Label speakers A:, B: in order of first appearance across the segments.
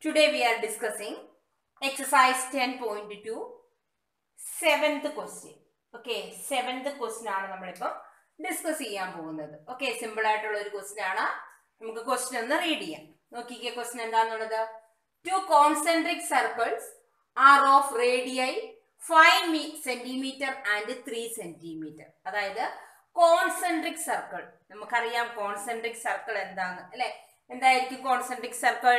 A: Today we are discussing exercise 10.2 seventh question. Okay seventh question ആണ് നമ്മളിപ്പം discuss ചെയ്യാൻ പോകുന്നത് ഓക്കെ സിമ്പിൾ ആയിട്ടുള്ള ഒരു ക്വസ്റ്റ്യൻ ആണ് നമുക്ക് ക്വസ്റ്റ്യൻ ഒന്ന് റീഡ് ചെയ്യാം നോക്കിക്കേ ക്വസ്റ്റ്യൻ എന്താണെന്നുള്ളത് two concentric circles are of radii five centimetre and three centimetre അതായത് കോൺസെൻട്രിക് സർക്കിൾ നമുക്കറിയാം കോൺസെൻട്രിക് സർക്കിൾ എന്താണ് അല്ലെ എന്തായിരിക്കും concentric circle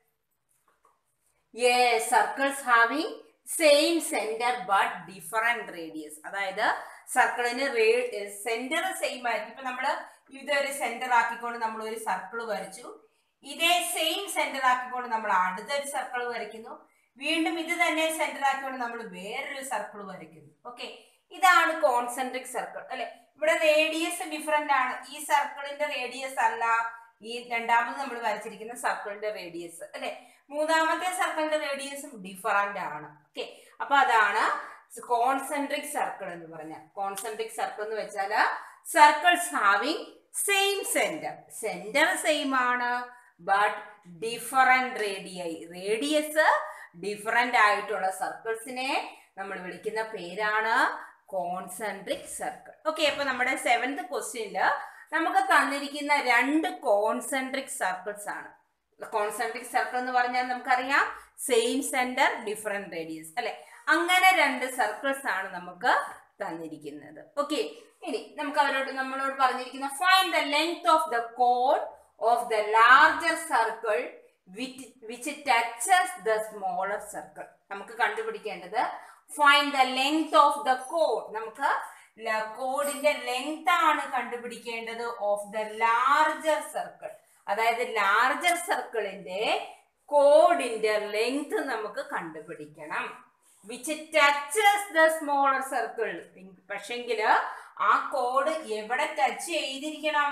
A: yes circles having same centre but different radius അതായത് സർക്കിളിന് സെന്റർ സെയിം ആയിരിക്കും ഇപ്പൊ നമ്മള് ഇതൊരു സെന്റർ ആക്കിക്കൊണ്ട് നമ്മൾ ഒരു സർക്കിൾ വരച്ചു ഇതേ സെയിം സെന്റർ ആക്കിക്കൊണ്ട് നമ്മൾ അടുത്തൊരു സർക്കിൾ വരയ്ക്കുന്നു വീണ്ടും ഇത് തന്നെ സെന്റർ ആക്കിക്കൊണ്ട് നമ്മൾ വേറൊരു സർക്കിൾ വരയ്ക്കുന്നു ഓക്കെ ഇതാണ് കോൺസെൻട്രിക് സർക്കിൾ അല്ലെ ഇവിടെ റേഡിയസ് ഡിഫറെന്റ് ആണ് ഈ സർക്കിളിന്റെ റേഡിയസ് അല്ല ഈ രണ്ടാമത് നമ്മൾ വരച്ചിരിക്കുന്ന സർക്കിളിന്റെ റേഡിയസ് അല്ലെ മൂന്നാമത്തെ സർക്കിളിന്റെ റേഡിയസും ഡിഫറന്റ് ആണ് ഓക്കെ അപ്പൊ അതാണ് കോൺസെൻട്രിക് സർക്കിൾ എന്ന് പറഞ്ഞാൽ കോൺസെൻട്രിക് സർക്കിൾ എന്ന് വെച്ചാൽ circles having same centre centre same ആണ് but different radii radius different ആയിട്ടുള്ള സർക്കിൾസിനെ നമ്മൾ വിളിക്കുന്ന പേരാണ് കോൺസെൻട്രിക് സർക്കിൾ ഓക്കെ അപ്പൊ നമ്മുടെ സെവൻത് ക്വസ്റ്റ്യനില് നമുക്ക് തന്നിരിക്കുന്ന രണ്ട് കോൺസെൻട്രിക് സർക്കിൾസ് ആണ് കോൺസെൻട്രിക് സർക്കിൾ എന്ന് പറഞ്ഞാൽ നമുക്കറിയാം സെയിം സെന്റർ ഡിഫറെന്റ് റേഡിയസ് അല്ലെ അങ്ങനെ രണ്ട് സർക്കിൾസ് ആണ് നമുക്ക് തന്നിരിക്കുന്നത് ഓക്കെ ഇനി നമുക്ക് അവരോട് നമ്മളോട് പറഞ്ഞിരിക്കുന്ന find the length of the കോഡ് of the larger circle which touches the smaller circle നമുക്ക് കണ്ടുപിടിക്കേണ്ടത് find the length of the കോഡ് നമുക്ക് കോഡിന്റെ ലെങ്ത് ആണ് കണ്ടുപിടിക്കേണ്ടത് ഓഫ് ദ ലാർജർ സർക്കിൾ അതായത് ലാർജർ സർക്കിളിന്റെ കോഡിന്റെ ലെങ്ത് നമുക്ക് കണ്ടുപിടിക്കണം which touches the smaller circle പക്ഷെങ്കില് ആ കോഡ് എവിടെ ടച്ച് ചെയ്തിരിക്കണം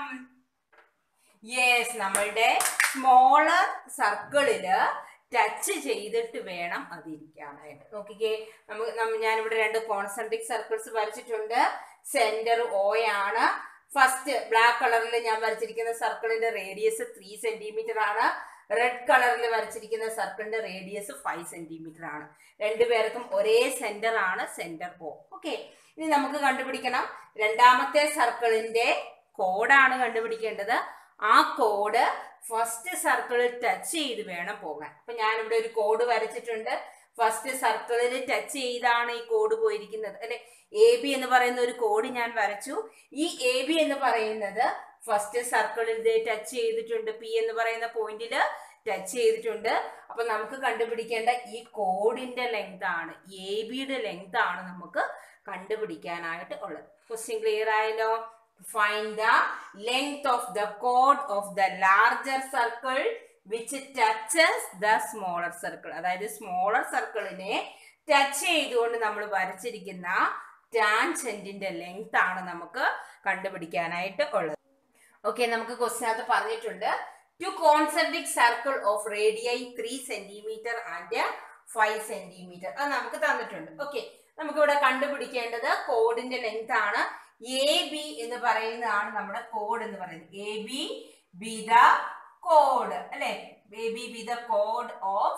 A: യെസ് നമ്മളുടെ സ്മോളർ സർക്കിളില് ടച്ച് ചെയ്തിട്ട് വേണം അതിരിക്കാനായിട്ട് നോക്കിക്കേ നമുക്ക് ഞാനിവിടെ രണ്ട് കോൺസെൻട്രിക് സർക്കിൾസ് വരച്ചിട്ടുണ്ട് സെന്റർ ഓ ആണ് ഫസ്റ്റ് ബ്ലാക്ക് കളറിൽ ഞാൻ വരച്ചിരിക്കുന്ന സർക്കിളിന്റെ റേഡിയസ് ത്രീ സെന്റിമീറ്റർ ആണ് റെഡ് കളറിൽ വരച്ചിരിക്കുന്ന സർക്കിളിന്റെ റേഡിയസ് ഫൈവ് സെന്റിമീറ്റർ ആണ് രണ്ടുപേർക്കും ഒരേ സെന്റർ ആണ് സെന്റർ ഓ ഓക്കെ ഇനി നമുക്ക് കണ്ടുപിടിക്കണം രണ്ടാമത്തെ സർക്കിളിന്റെ കോഡാണ് കണ്ടുപിടിക്കേണ്ടത് ആ കോഡ് ഫസ്റ്റ് സർക്കിളിൽ ടച്ച് ചെയ്ത് വേണം പോകാൻ അപ്പൊ ഞാനിവിടെ ഒരു കോഡ് വരച്ചിട്ടുണ്ട് ഫസ്റ്റ് സർക്കിളിൽ ടച്ച് ചെയ്താണ് ഈ കോഡ് പോയിരിക്കുന്നത് അല്ലെ എ ബി എന്ന് പറയുന്ന ഒരു കോഡ് ഞാൻ വരച്ചു ഈ എ ബി എന്ന് പറയുന്നത് ഫസ്റ്റ് സർക്കിളിൽ ടച്ച് ചെയ്തിട്ടുണ്ട് പി എന്ന് പറയുന്ന പോയിന്റിൽ ടച്ച് ചെയ്തിട്ടുണ്ട് അപ്പൊ നമുക്ക് കണ്ടുപിടിക്കേണ്ട ഈ കോഡിന്റെ ലെങ്ത് ആണ് എ ബിയുടെ ലെങ്ത് ആണ് നമുക്ക് കണ്ടുപിടിക്കാനായിട്ട് ഉള്ളത് ക്വസ്റ്റ്യൻ ക്ലിയർ ആയല്ലോ find the length of the കോഡ് of the larger circle which touches the smaller circle അതായത് സ്മോളർ സർക്കിളിനെ ടച്ച് ചെയ്തുകൊണ്ട് നമ്മൾ വരച്ചിരിക്കുന്ന ടാൻജെന്റിന്റെ ലെങ്ത് ആണ് നമുക്ക് കണ്ടുപിടിക്കാനായിട്ട് ഉള്ളത് ഓക്കെ നമുക്ക് ക്വസ്റ്റിനകത്ത് പറഞ്ഞിട്ടുണ്ട് two concentric circle of radii three centimetre and five centimetre അത് നമുക്ക് തന്നിട്ടുണ്ട് ഓക്കെ നമുക്ക് ഇവിടെ കണ്ടുപിടിക്കേണ്ടത് കോഡിന്റെ ലെങ്ത് ആണ് എ ബി എന്ന് പറയുന്നതാണ് നമ്മുടെ കോഡ് എന്ന് പറയുന്നത് എ ബി ബി ദ കോഡ് അല്ലെ എ ബി ബി ദ കോഡ് ഓഫ്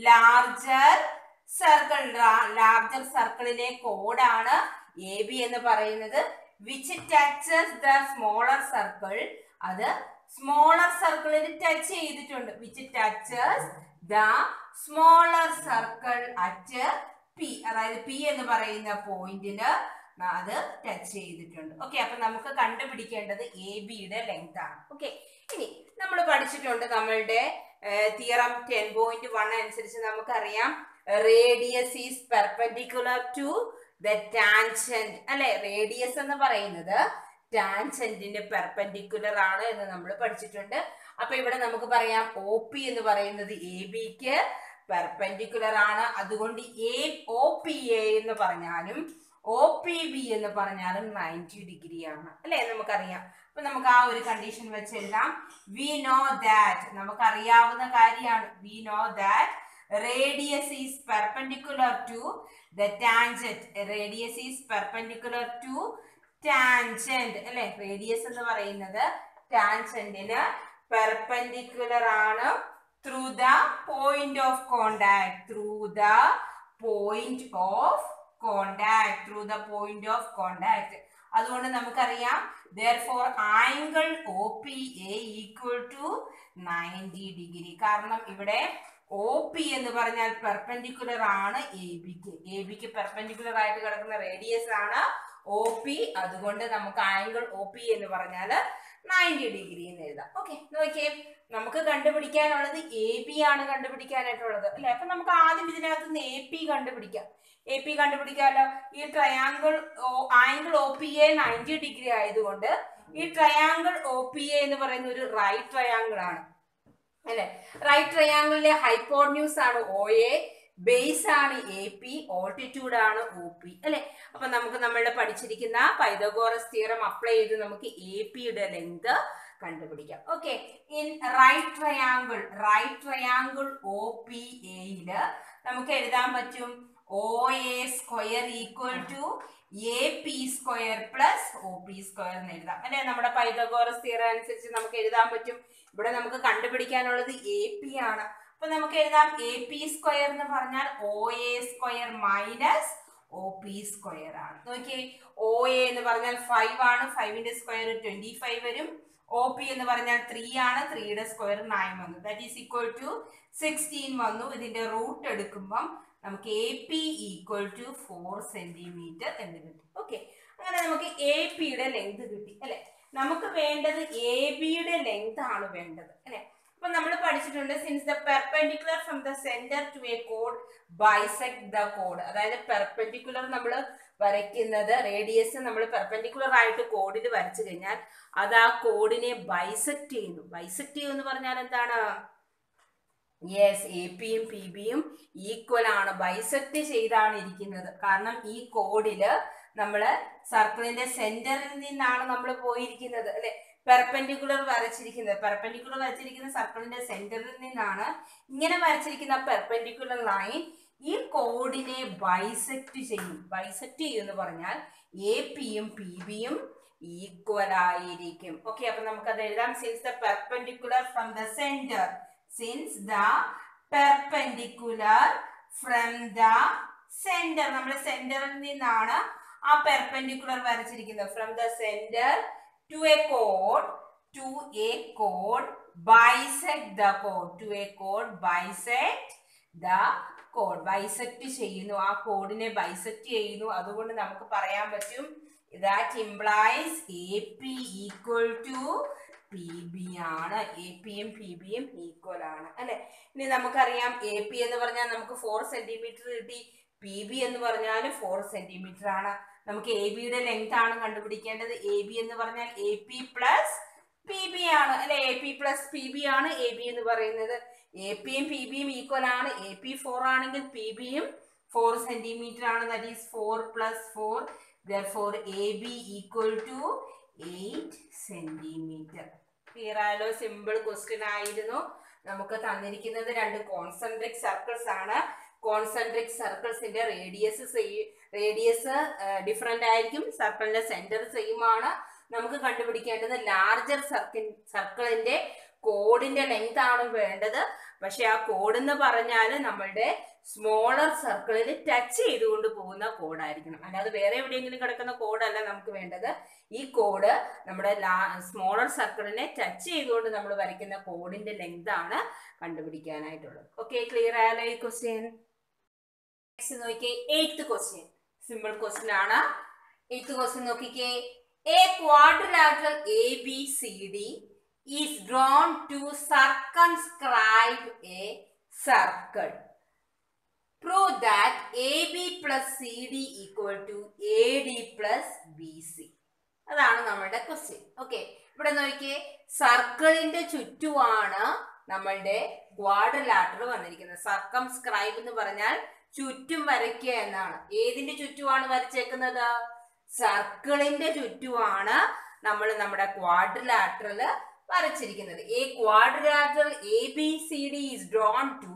A: ലാർജർ സർക്കിൾ ലാർജർ സർക്കിളിലെ കോഡാണ് എ ബി എന്ന് പറയുന്നത് which touches the smaller circle അത് സ്മോളർ സർക്കിളിൽ ടച്ച് ചെയ്തിട്ടുണ്ട് which touches the smaller circle at P അതായത് പി എന്ന് പറയുന്ന പോയിന്റില് അത് ടച്ച് ചെയ്തിട്ടുണ്ട് ഓക്കെ അപ്പൊ നമുക്ക് കണ്ടുപിടിക്കേണ്ടത് എ ബിയുടെ ലെങ്ത് ആണ് ഓക്കെ ഇനി നമ്മൾ പഠിച്ചിട്ടുണ്ട് നമ്മളുടെ തിയറം ടെൻ പോയിന്റ് വൺ അനുസരിച്ച് നമുക്കറിയാം radius is perpendicular to the tangent അല്ലെ റേഡിയസ് എന്ന് പറയുന്നത് ടാൻജന്റിന്റെ പെർപെൻഡിക്കുലർ ആണ് എന്ന് നമ്മൾ പഠിച്ചിട്ടുണ്ട് അപ്പൊ ഇവിടെ നമുക്ക് പറയാം ഒ പി എന്ന് പറയുന്നത് എ ബിക്ക് പെർപെൻഡിക്കുലർ ആണ് അതുകൊണ്ട് എ ഒ പി എ എന്ന് പറഞ്ഞാലും ഒ പി ബി എന്ന് പറഞ്ഞാലും നയൻറ്റി ഡിഗ്രി ആണ് അല്ലെ നമുക്കറിയാം അപ്പൊ നമുക്ക് ആ ഒരു കണ്ടീഷൻ വെച്ചെല്ലാം വി നോ ദാറ്റ് നമുക്കറിയാവുന്ന കാര്യമാണ് we know that radius is perpendicular to the tangent radius is perpendicular to tangent അല്ലെ റേഡിയസ് എന്ന് പറയുന്നത് ടാൻജന്റിന് പെർപെൻഡിക്കുലർ ആണ് through the point of contact through the point of contact through the point of contact അതുകൊണ്ട് നമുക്കറിയാം therefore angle O P A equal to ninety degree കാരണം ഇവിടെ O P എന്ന് പറഞ്ഞാൽ പെർപെൻഡിക്കുലർ ആണ് എ ബിക്ക് എ ബിക്ക് പെർപെൻഡിക്കുലർ ആയിട്ട് കിടക്കുന്ന റേഡിയസ് ആണ് ഒ പി അതുകൊണ്ട് നമുക്ക് ആംഗിൾ ഒ പി എന്ന് പറഞ്ഞാൽ നയൻറ്റി ഡിഗ്രി എന്ന് എഴുതാം ഓക്കെ നോക്കിയേ നമുക്ക് കണ്ടുപിടിക്കാനുള്ളത് എ ബി ആണ് കണ്ടുപിടിക്കാനായിട്ടുള്ളത് അല്ലെ അപ്പൊ നമുക്ക് ആദ്യം ഇതിനകത്ത് നിന്ന് എ പി കണ്ടുപിടിക്കാം എ പി കണ്ടുപിടിക്കാമല്ലോ ഈ triangle angle O P A ninety degree ആയതുകൊണ്ട് ഈ ട്രയാങ്കിൾ ഒ പി എ എന്ന് പറയുന്ന ഒരു റൈറ്റ് ട്രയാങ്കിൾ ആണ് അല്ലെ റൈറ്റ് ട്രയാങ്കിളിലെ ഹൈപ്പോർന്യൂസ് ആണ് ഒ എ ബേസ് ആണ് എ പി ഓൾട്ടിറ്റ്യൂഡ് ആണ് ഒ പി അല്ലെ അപ്പൊ നമുക്ക് നമ്മളുടെ പഠിച്ചിരിക്കുന്ന പൈതഗോറസ് തിയറം അപ്ലൈ ചെയ്ത് നമുക്ക് എ പിയുടെ ലെങ്ത് കണ്ടുപിടിക്കാം okay in right triangle right triangle O P എയില് നമുക്ക് എഴുതാൻ പറ്റും O A square equal to A P square plus O P square എന്ന് എഴുതാം അല്ലെ നമ്മുടെ പൈതഗോറസ് തിയറം അനുസരിച്ച് നമുക്ക് എഴുതാൻ പറ്റും ഇവിടെ നമുക്ക് കണ്ടുപിടിക്കാനുള്ളത് എ പി ആണ് അപ്പൊ നമുക്ക് എഴുതാം എ പി സ്ക്വയർ എന്ന് പറഞ്ഞാൽ O A square minus O P square ആണ് നോക്കിയേ ഒ എ എന്ന് പറഞ്ഞാൽ ഫൈവ് ആണ് ഫൈവിന്റെ സ്ക്വയർ ട്വന്റി ഫൈവ് വരും ഒ പി എന്ന് പറഞ്ഞാൽ ത്രീ ആണ് ത്രീയുടെ സ്ക്വയർ നയൻ വന്നു that is equal to sixteen വന്നു ഇതിന്റെ റൂട്ട് എടുക്കുമ്പം നമുക്ക് A P equal to four centimetre എന്ന് കിട്ടി ഓക്കെ അങ്ങനെ നമുക്ക് എ പിയുടെ ലെങ്ത് കിട്ടി അല്ലെ നമുക്ക് വേണ്ടത് എ ബിയുടെ ലെങ്ത് ആണ് വേണ്ടത് അല്ലെ അപ്പൊ നമ്മൾ പഠിച്ചിട്ടുണ്ട് since the perpendicular from the centre to A code bisect the code അതായത് പെർപെൻഡിക്കുലർ നമ്മൾ വരയ്ക്കുന്നത് റേഡിയസ് നമ്മൾ പെർപെൻഡിക്കുലർ ആയിട്ട് കോഡിൽ വരച്ചു കഴിഞ്ഞാൽ അത് ആ കോഡിനെ ബൈസെക്ട് ചെയ്യുന്നു ബൈസെക്ട് ചെയ്യുമെന്ന് പറഞ്ഞാൽ എന്താണ് യെസ് എ പിയും പി ബിയും ഈക്വൽ ആണ് ബൈസെക്ട് ചെയ്താണ് ഇരിക്കുന്നത് കാരണം ഈ കോഡില് നമ്മള് സർക്കിളിന്റെ സെന്ററിൽ നിന്നാണ് നമ്മൾ പോയിരിക്കുന്നത് അല്ലെ പെർപെൻഡിക്കുലർ വരച്ചിരിക്കുന്നത് പെർപെൻഡിക്കുലർ വരച്ചിരിക്കുന്ന സർക്കിളിന്റെ സെന്ററിൽ നിന്നാണ് ഇങ്ങനെ വരച്ചിരിക്കുന്ന പെർപെൻഡിക്കുലർ ലൈൻ ഈ കോഡിനെ ബൈസെക്ട് ചെയ്യും ബൈസെക്ട് ചെയ്യും എന്ന് പറഞ്ഞാൽ എ പിയും പി ബിയും ഈക്വൽ ആയിരിക്കും ഓക്കെ അപ്പൊ നമുക്കത് എഴുതാം since the perpendicular from the centre since the perpendicular from the centre നമ്മുടെ സെന്ററിൽ നിന്നാണ് ആ perpendicular വരച്ചിരിക്കുന്നത് from the centre to A code to A code bisect the code to A code bisect the code bisect ചെയ്യുന്നു ആ കോഡിനെ bisect ചെയ്യുന്നു അതുകൊണ്ട് നമുക്ക് പറയാൻ പറ്റും that implies A P equal to P B ആണ് എ പിയും പി ബിയും ഈക്വൽ ആണ് അല്ലെ ഇനി നമുക്കറിയാം എ പി എന്ന് പറഞ്ഞാൽ നമുക്ക് ഫോർ സെന്റിമീറ്റർ കിട്ടി പി ബി എന്ന് പറഞ്ഞാൽ ഫോർ സെന്റിമീറ്റർ ആണ് നമുക്ക് എ ബിയുടെ ലെങ്ത് ആണ് കണ്ടുപിടിക്കേണ്ടത് എ ബി എന്ന് പറഞ്ഞാൽ A P plus P B ആണ് അല്ലെ A P plus P B ആണ് എ ബി എന്ന് പറയുന്നത് എ പിയും പി ബിയും ഈക്വൽ ആണ് എ പി ഫോർ ആണെങ്കിൽ പി ബിയും ഫോർ സെന്റിമീറ്റർ ആണ് that is four plus four four A B equal to eight centimetre clear ആയാലോ സിമ്പിൾ ക്വസ്റ്റ്യൻ ആയിരുന്നു നമുക്ക് തന്നിരിക്കുന്നത് രണ്ട് കോൺസെൻട്രിക് സർക്കിൾസ് ആണ് കോൺസെൻട്രിക് സർക്കിൾസിന്റെ റേഡിയസ് റേഡിയസ് ഡിഫറെന്റ് ആയിരിക്കും സർക്കിളിന്റെ സെന്റർ സെയിം ആണ് നമുക്ക് കണ്ടുപിടിക്കേണ്ടത് ലാർജർ സർക്കിൾ സർക്കിളിന്റെ കോഡിന്റെ ലെങ്ത് ആണ് വേണ്ടത് പക്ഷെ ആ കോഡ് എന്ന് പറഞ്ഞാൽ നമ്മളുടെ സ്മോളർ സർക്കിളിൽ ടച്ച് ചെയ്തുകൊണ്ട് പോകുന്ന കോഡായിരിക്കണം അല്ലാതെ വേറെ എവിടെയെങ്കിലും കിടക്കുന്ന കോഡല്ല നമുക്ക് വേണ്ടത് ഈ കോഡ് നമ്മുടെ സ്മോളർ സർക്കിളിനെ ടച്ച് ചെയ്തുകൊണ്ട് നമ്മൾ വരയ്ക്കുന്ന കോഡിന്റെ ലെങ്ത് ആണ് കണ്ടുപിടിക്കാനായിട്ടുള്ളത് ഓക്കെ ക്ലിയർ ആയാലോ ഈ ക്വസ്റ്റ്യൻ നെക്സ്റ്റ് നോക്കിയേ എയ്ത്ത് ക്വസ്റ്റ്യൻ സിമ്പിൾ ക്വസ്റ്റ്യൻ ആണ് എയ്ത്ത് ക്വസ്റ്റ്യൻ നോക്കിക്കേ a quadrilateral A B C D is drawn to circumscribe a circle. Prove that AB plus CD equal to AD plus BC. അതാണ് നമ്മളുടെ question okay ഇവിടെ നോക്കിയേ സർക്കിളിന്റെ ചുറ്റുമാണ് നമ്മളുടെ ക്വാഡ്രിലാറ്റർ വന്നിരിക്കുന്നത് സർക്കംസ്ക്രൈബ് എന്ന് പറഞ്ഞാൽ ചുറ്റും വരയ്ക്കുക എന്നാണ് ഏതിന്റെ ചുറ്റുമാണ് വരച്ചേക്കുന്നത് സർക്കിളിന്റെ ചുറ്റുമാണ് നമ്മൾ നമ്മുടെ ക്വാഡ്രിലാറ്ററൽ വരച്ചിരിക്കുന്നത് a quadrilateral A B C D is drawn to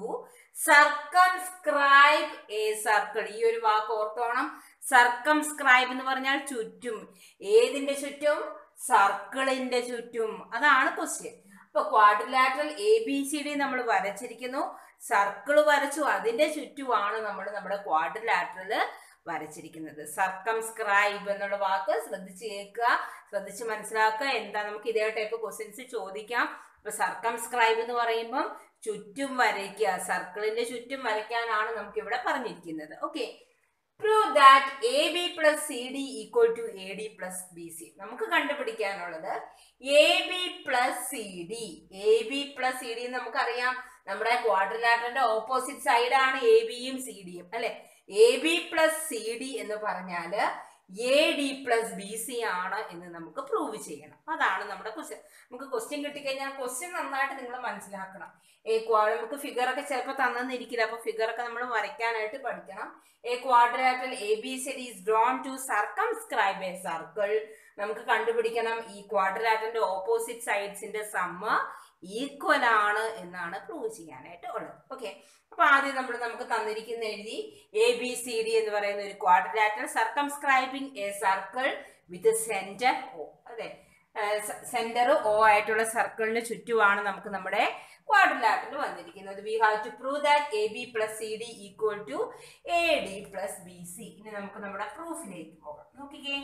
A: circumscribe a circle ഈ ഒരു വാക്ക് ഓർത്തോണം സർക്കംസ്ക്രൈബ് എന്ന് പറഞ്ഞാൽ ചുറ്റും ഏതിന്റെ ചുറ്റും സർക്കിളിന്റെ ചുറ്റും അതാണ് ക്വസ്റ്റ്യൻ അപ്പൊ quadrilateral A B C D നമ്മൾ വരച്ചിരിക്കുന്നു സർക്കിൾ വരച്ചു അതിന്റെ ചുറ്റുമാണ് നമ്മൾ നമ്മുടെ ക്വാഡ്രിലാറ്ററൽ വരച്ചിരിക്കുന്നത് സർക്കംസ്ക്രൈബ് എന്നുള്ള വാക്ക് ശ്രദ്ധിച്ച് കേൾക്കുക ശ്രദ്ധിച്ച് മനസ്സിലാക്കുക എന്താ നമുക്ക് ഇതേ ടൈപ്പ് ക്വസ്റ്റ്യൻസ് ചോദിക്കാം അപ്പൊ സർക്കംസ്ക്രൈബ് എന്ന് പറയുമ്പം ചുറ്റും വരയ്ക്കുക സർക്കിളിന്റെ ചുറ്റും വരയ്ക്കാനാണ് നമുക്ക് ഇവിടെ പറഞ്ഞിരിക്കുന്നത് okay prove that A B plus C D equal to A D plus B C നമുക്ക് കണ്ടുപിടിക്കാനുള്ളത് A B plus C D A B plus C D നമുക്കറിയാം നമ്മുടെ ക്വാഡ്രിലാറ്ററിന്റെ ഓപ്പോസിറ്റ് സൈഡാണ് എ ബിയും സി ഡിയും അല്ലെ A B plus C D എന്ന് പറഞ്ഞാല് A D plus B C ആണ് എന്ന് നമുക്ക് പ്രൂവ് ചെയ്യണം അതാണ് നമ്മുടെ ക്വസ്റ്റ്യൻ നമുക്ക് ക്വസ്റ്റ്യൻ കിട്ടിക്കഴിഞ്ഞാൽ ക്വസ്റ്റ്യൻ നന്നായിട്ട് നിങ്ങൾ മനസ്സിലാക്കണം ഏ ക്വാ നമുക്ക് ഫിഗർ ഒക്കെ ചിലപ്പോൾ തന്നെന്നിരിക്കില്ല അപ്പൊ ഫിഗർ ഒക്കെ നമ്മൾ വരയ്ക്കാനായിട്ട് പഠിക്കണം a quadrilateral A B C D is drawn to circumscribe a circle നമുക്ക് കണ്ടുപിടിക്കണം ഈ ക്വാഡ്രാറ്ററിന്റെ ഓപ്പോസിറ്റ് സൈഡ്സിന്റെ സമ്മ ഈക്വൽ ആണ് എന്നാണ് പ്രൂവ് ചെയ്യാനായിട്ട് ഉള്ളത് ഓക്കെ അപ്പൊ ആദ്യം നമ്മൾ നമുക്ക് തന്നിരിക്കുന്ന എഴുതി എ ബി സി ഡി എന്ന് പറയുന്ന ഒരു quadrilateral circumscribing a circle with centre O അതെ സെന്റർ ഒ ആയിട്ടുള്ള സർക്കിളിന് ചുറ്റുമാണ് നമുക്ക് നമ്മുടെ ക്വാഡ്രിലാറ്ററിൽ വന്നിരിക്കുന്നത് we have to prove that A B plus C D equal to A D plus B C ഇനി നമുക്ക് നമ്മുടെ പ്രൂഫിലേക്ക് പോകാം നോക്കിക്കേ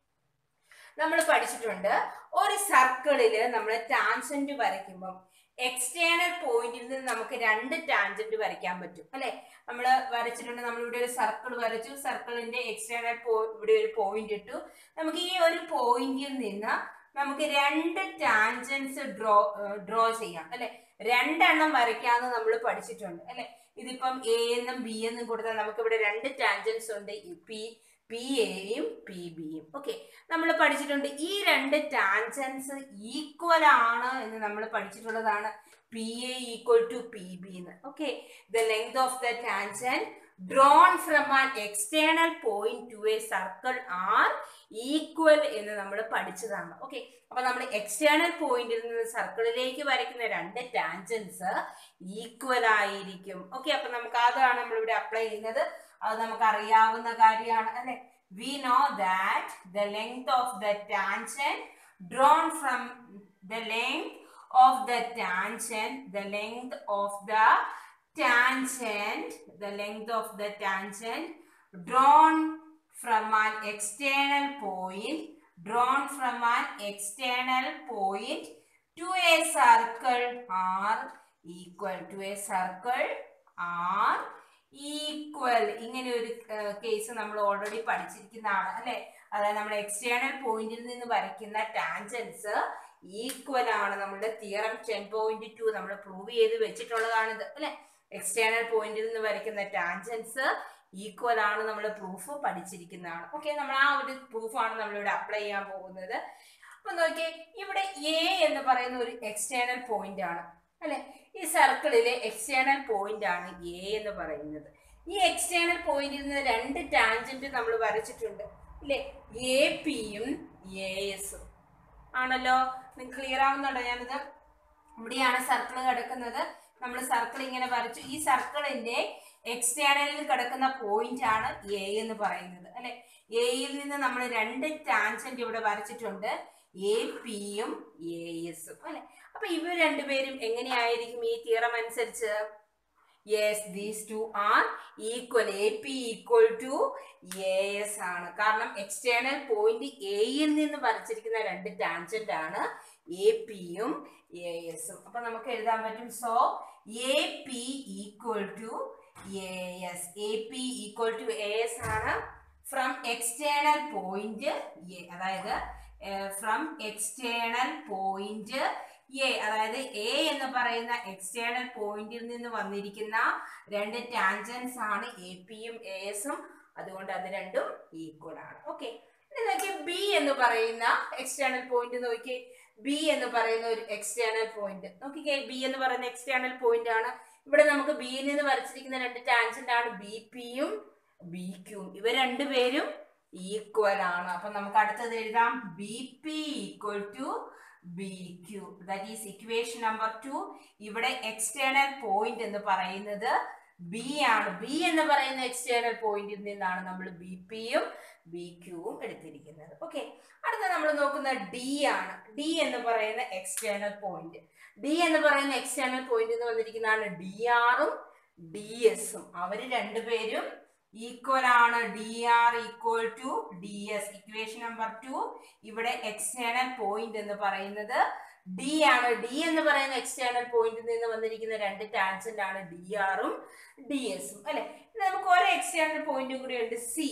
A: നമ്മൾ പഠിച്ചിട്ടുണ്ട് ഒരു സർക്കിളിൽ നമ്മൾ ടാൻജന്റ് വരയ്ക്കുമ്പം എക്സ്റ്റേണൽ പോയിന്റിൽ നിന്ന് നമുക്ക് രണ്ട് ടാൻജന്റ് വരയ്ക്കാൻ പറ്റും അല്ലെ നമ്മൾ വരച്ചിട്ടുണ്ട് നമ്മൾ ഇവിടെ ഒരു സർക്കിൾ വരച്ചു സർക്കിളിന്റെ എക്സ്റ്റേണൽ ഇവിടെ ഒരു പോയിന്റ് ഇട്ടു നമുക്ക് ഈ ഒരു പോയിന്റിൽ നിന്ന് നമുക്ക് രണ്ട് ടാൻജൻസ് ഡ്രോ ഡ്രോ ചെയ്യാം അല്ലെ രണ്ടെണ്ണം വരയ്ക്കാന്ന് നമ്മൾ പഠിച്ചിട്ടുണ്ട് അല്ലെ ഇതിപ്പം എ എന്നും ബി എന്നും കൊടുത്താൽ നമുക്ക് ഇവിടെ രണ്ട് ടാൻജൻസ് ഉണ്ട് പി പി എയും പി ബിയും ഓക്കെ നമ്മൾ പഠിച്ചിട്ടുണ്ട് ഈ രണ്ട് ടാൻജൻസ് ഈക്വൽ ആണ് എന്ന് നമ്മൾ പഠിച്ചിട്ടുള്ളതാണ് P A equal to P B എന്ന് okay the length of the tangent drawn from an external point to a circle are equal എന്ന് നമ്മൾ പഠിച്ചതാണ് ഓക്കെ അപ്പൊ നമ്മൾ എക്സ്റ്റേണൽ പോയിന്റിൽ നിന്ന് സർക്കിളിലേക്ക് വരയ്ക്കുന്ന രണ്ട് ടാൻജൻസ് ഈക്വൽ ആയിരിക്കും ഓക്കെ അപ്പൊ നമുക്ക് അതാണ് നമ്മൾ ഇവിടെ അപ്ലൈ ചെയ്യുന്നത് അത് നമുക്ക് അറിയാവുന്ന കാര്യമാണ് അല്ലെ we know that the length of the tangent drawn from the length of the tangent the length of the tangent the length of the tangent drawn from an external point drawn from an external point to a circle r equal to a circle r equal ഇങ്ങനെ ഒരു case നമ്മൾ already പഠിച്ചിരിക്കുന്നതാണ് അല്ലെ അതായത് നമ്മൾ external പോയിന്റിൽ നിന്ന് വരയ്ക്കുന്ന tangents equal ആണ് നമ്മുടെ തിയറം ടെൻ പോയിന്റ് ടു നമ്മൾ പ്രൂവ് ചെയ്ത് വെച്ചിട്ടുള്ളതാണിത് അല്ലെ എക്സ്റ്റേണൽ പോയിന്റിൽ നിന്ന് വരയ്ക്കുന്ന ടാൻജൻസ് ഈക്വൽ ആണ് നമ്മൾ പ്രൂഫ് പഠിച്ചിരിക്കുന്നതാണ് ഓക്കെ നമ്മൾ ആ ഒരു പ്രൂഫാണ് നമ്മളിവിടെ അപ്ലൈ ചെയ്യാൻ പോകുന്നത് അപ്പൊ നോക്കിയേ ഇവിടെ എ എന്ന് പറയുന്ന ഒരു എക്സ്റ്റേണൽ പോയിന്റ് ആണ് അല്ലെ ഈ സർക്കിളിലെ എക്സ്റ്റേണൽ പോയിന്റ് ആണ് എ എന്ന് പറയുന്നത് ഈ എക്സ്റ്റേണൽ പോയിന്റിൽ നിന്ന് രണ്ട് ടാൻജന്റ് നമ്മൾ വരച്ചിട്ടുണ്ട് അല്ലെ എ പിയും എ എസും ആണല്ലോ നിങ്ങൾക്ക് ക്ലിയർ ആവുന്നുണ്ടോ ഞാനിത് ഇവിടെയാണ് സർക്കിൾ കിടക്കുന്നത് നമ്മൾ സർക്കിൾ ഇങ്ങനെ വരച്ചു ഈ സർക്കിളിന്റെ എക്സ്റ്റേണലിൽ കിടക്കുന്ന പോയിന്റ് ആണ് എ എന്ന് പറയുന്നത് അല്ലെ എയിൽ നിന്ന് നമ്മൾ രണ്ട് ടാൻജന്റ് ഇവിടെ വരച്ചിട്ടുണ്ട് എ പിയും എ എസും അല്ലെ അപ്പൊ ഇവർ രണ്ടുപേരും എങ്ങനെയായിരിക്കും ഈ തിയറം അനുസരിച്ച് yes these two are equal A P equal to A S ആണ് കാരണം എക്സ്റ്റേണൽ പോയിന്റ് എയിൽ നിന്ന് വരച്ചിരിക്കുന്ന രണ്ട് ടാൻജന്റ് ആണ് എ പിയും എ എസും അപ്പൊ നമുക്ക് എഴുതാൻ പറ്റും so A P equal to A S A P equal to A S ആണ് ഫ്രം എക്സ്റ്റേണൽ പോയിന്റ് എ അതായത് ഫ്രം എക്സ്റ്റേണൽ പോയിന്റ് എ അതായത് എ എന്ന് പറയുന്ന എക്സ്റ്റേണൽ പോയിന്റിൽ നിന്ന് വന്നിരിക്കുന്ന രണ്ട് ടാൻജൻസ് ആണ് എ പിയും എ എസും അതുകൊണ്ട് അത് രണ്ടും ഈക്വൽ ആണ് ഓക്കെ ഇനി നോക്കി ബി എന്ന് പറയുന്ന എക്സ്റ്റേണൽ പോയിന്റ് നോക്കി ബി എന്ന് പറയുന്ന ഒരു എക്സ്റ്റേണൽ പോയിന്റ് നോക്കിക്കേ ബി എന്ന് പറയുന്ന എക്സ്റ്റേണൽ പോയിന്റ് ആണ് ഇവിടെ നമുക്ക് ബിയിൽ നിന്ന് വരച്ചിരിക്കുന്ന രണ്ട് ടാൻജന്റ് ആണ് ബി പിയും ബി ക്യൂം ഇവ രണ്ടുപേരും ഈക്വൽ ആണ് അപ്പൊ നമുക്ക് അടുത്തത് എഴുതാം B P equal to B Q that is equation number two ഇവിടെ എക്സ്റ്റേണൽ പോയിന്റ് എന്ന് പറയുന്നത് ബി ആണ് ബി എന്ന് പറയുന്ന എക്സ്റ്റേണൽ പോയിന്റിൽ നിന്നാണ് നമ്മൾ ബി പിയും ബി ക്യൂവും എടുത്തിരിക്കുന്നത് ഓക്കെ അടുത്ത നമ്മൾ നോക്കുന്ന ഡി ആണ് ഡി എന്ന് പറയുന്ന എക്സ്റ്റേണൽ പോയിന്റ് ഡി എന്ന് പറയുന്ന എക്സ്റ്റേണൽ പോയിന്റ് എന്ന് വന്നിരിക്കുന്നതാണ് ഡി ആറും ഡി എസും അവര് രണ്ടുപേരും ഈക്വൽ ആണ് D R equal to D S equation number two ഇവിടെ എക്സ്റ്റേണൽ പോയിന്റ് എന്ന് പറയുന്നത് ഡി ആണ് ഡി എന്ന് പറയുന്ന എക്സ്റ്റേണൽ പോയിന്റിൽ നിന്ന് വന്നിരിക്കുന്ന രണ്ട് ടാൻജന്റ് ആണ് ഡി ആറും ഡി എസും അല്ലെ ഇനി നമുക്ക് ഒരു എക്സ്റ്റേണൽ പോയിന്റും കൂടി ഉണ്ട് സി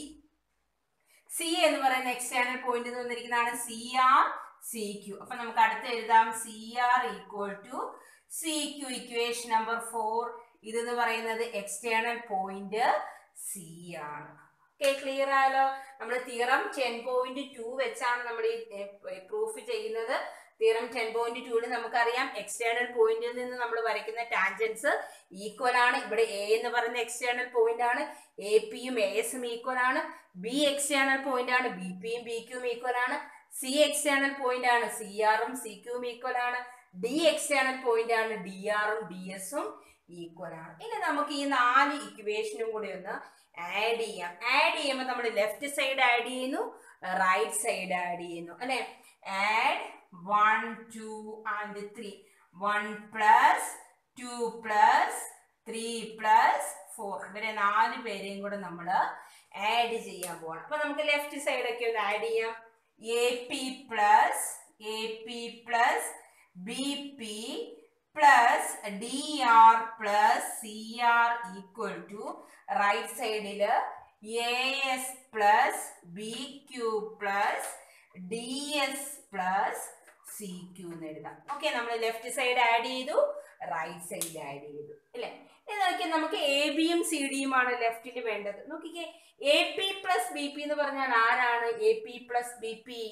A: സി എന്ന് പറയുന്ന എക്സ്റ്റേണൽ പോയിന്റ് എന്ന് വന്നിരിക്കുന്നതാണ് സി ആർ സി ക്യു അപ്പൊ നമുക്ക് അടുത്ത് എഴുതാം C R equal to C Q equation number four ഇതെന്ന് പറയുന്നത് എക്സ്റ്റേണൽ പോയിന്റ് സി ആണ് ഓക്കെ ക്ലിയർ ആയല്ലോ നമ്മൾ തിയറം ടെൻ പോയിന്റ് ടു വെച്ചാണ് നമ്മൾ ഈ പ്രൂഫ് ചെയ്യുന്നത് തിയറം ടെൻ പോയിന്റ് ടൂവിൽ നമുക്കറിയാം എക്സ്റ്റേണൽ പോയിന്റിൽ നിന്ന് നമ്മൾ വരയ്ക്കുന്ന ടാൻജൻസ് ഈക്വൽ ആണ് ഇവിടെ എ എന്ന് പറയുന്ന എക്സ്റ്റേണൽ പോയിന്റ് ആണ് എ പിയും എ എസും ഈക്വൽ ആണ് ബി എക്സ്റ്റേണൽ പോയിന്റ് ആണ് ബി പിയും ബി ക്യൂയും ഈക്വൽ ആണ് സി എക്സ്റ്റേണൽ പോയിന്റ് ആണ് സി ആറും സി ക്യൂവും ഈക്വൽ ആണ് ഡി എക്സ്റ്റേണൽ പോയിന്റ് ആണ് ഡി ആറും ഡി എസും ഈക്വൽ ആണ് ഇനി നമുക്ക് ഈ നാല് ഇക്വേഷനും കൂടി ഒന്ന് ആഡ് ചെയ്യാം ആഡ് ചെയ്യുമ്പോൾ നമ്മൾ ലെഫ്റ്റ് സൈഡ് ആഡ് ചെയ്യുന്നു റൈറ്റ് സൈഡ് ആഡ് ചെയ്യുന്നു അല്ലെ add one two and three one plus two plus three plus four ഇവരെ നാല് പേരെയും കൂടെ നമ്മൾ ആഡ് ചെയ്യാൻ പോകണം അപ്പൊ നമുക്ക് ലെഫ്റ്റ് സൈഡ് ഒക്കെ ഒന്ന് ആഡ് ചെയ്യാം A P plus A P plus B P plus D R plus C R equal to right സൈഡില് A S plus B Q plus D S plus C Q എന്ന് എഴുതാം okay നമ്മൾ left side add ചെയ്തു right side add ചെയ്തു അല്ലേ ഇനി നോക്കിയാൽ നമുക്ക് എ ബിയും സി ഡിയും ആണ് ലെഫ്റ്റിൽ വേണ്ടത് നോക്കിക്കേ A P plus B P എന്ന് പറഞ്ഞാൽ ആരാണ് A P plus B P